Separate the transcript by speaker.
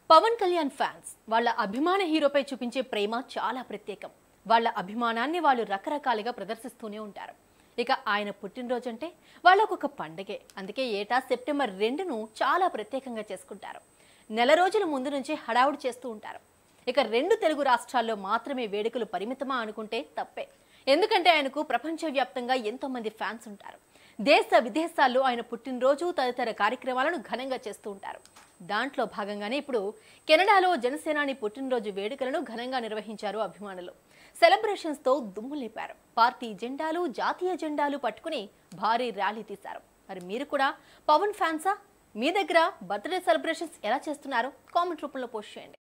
Speaker 1: Pawan Kalyan fans వాళ్ళ అభిమాన హీరోపై చూపించే ప్రేమ చాలా ప్రత్యేకం వాళ్ళ అభిమానాన్ని వాళ్ళు రకరకాలుగా ప్రదర్శిస్తూనే ఉంటారు ఇక ఆయన పుట్టినరోజు అంటే వాళ్ళకు ఒక పండగే అందుకే ఏటా సెప్టెంబర్ రెండును చాలా ప్రత్యేకంగా చేసుకుంటారు నెల రోజుల ముందు నుంచి హడావుడి చేస్తూ ఉంటారు ఇక రెండు తెలుగు రాష్ట్రాల్లో మాత్రమే వేడుకలు పరిమితమా అనుకుంటే తప్పే ఎందుకంటే ఆయనకు ప్రపంచవ్యాప్తంగా ఎంతో మంది ఫ్యాన్స్ ఉంటారు దేశ విదేశాల్లో ఆయన పుట్టినరోజు తదితర కార్యక్రమాలను ఘనంగా చేస్తూ ఉంటారు దాంట్లో భాగంగానే ఇప్పుడు కెనడాలో జనసేనాని పుట్టినరోజు వేడుకలను ఘనంగా నిర్వహించారు అభిమానులు సెలబ్రేషన్స్ తో దుమ్ము లేపారు పార్టీ జెండాలు జాతీయ జెండాలు పట్టుకుని భారీ ర్యాలీ తీశారు మరి మీరు కూడా పవన్ ఫ్యాన్సా మీ దగ్గర బర్త్డే సెలబ్రేషన్స్ ఎలా చేస్తున్నారో కామెంట్ రూపంలో పోస్ట్ చేయండి